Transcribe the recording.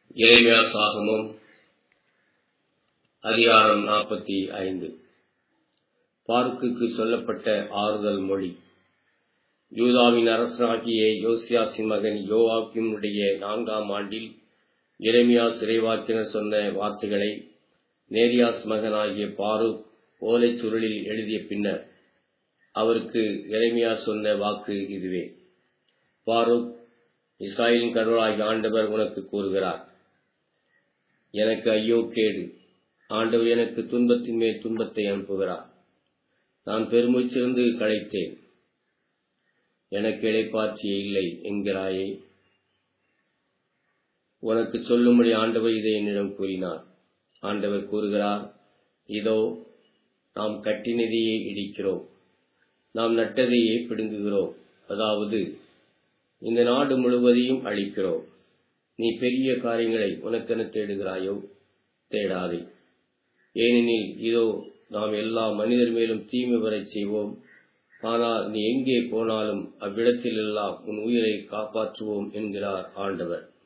எரேமியா சாகமம் அதிகாரம் நாற்பத்தி ஐந்து பாருக்குக்கு சொல்லப்பட்ட ஆறுதல் மொழி யூதாவின் அரசனாகிய யோசியாசின் மகன் யோவாக்கினுடைய நான்காம் ஆண்டில் எரேமியா சிறைவாக்கினர் சொன்ன வார்த்தைகளை நேரியாஸ் மகனாகிய பாருக் ஓலைச் சுருளில் எழுதிய பின்னர் அவருக்கு எரேமியா சொன்ன வாக்கு இதுவே பாருக் இஸ்ராயலின் கடவுளாகிய ஆண்டவர் உனக்கு கூறுகிறார் எனக்கு ஐயோ கேடு ஆண்டவர் எனக்கு துன்பத்தின் மேல் துன்பத்தை அனுப்புகிறார் நான் பெருமூச்சிருந்து களைத்தேன் எனக்கு இடைப்பாட்சியே இல்லை என்கிறாயே உனக்கு சொல்லும்படி ஆண்டவர் இதை என்னிடம் கூறினார் ஆண்டவர் கூறுகிறார் இதோ நாம் கட்டினதையே இடிக்கிறோம் நாம் நட்டதையே பிடுங்குகிறோம் அதாவது இந்த நாடு முழுவதையும் அழிக்கிறோம் நீ பெரிய காரியங்களை உனக்கென தேடுகிறாயோ தேடாதே ஏனெனில் இதோ நாம் எல்லா மனிதர் மேலும் தீமை வரை செய்வோம் ஆனால் நீ எங்கே போனாலும் அவ்விடத்திலெல்லாம் உன் உயிரை காப்பாற்றுவோம் என்கிறார் ஆண்டவர்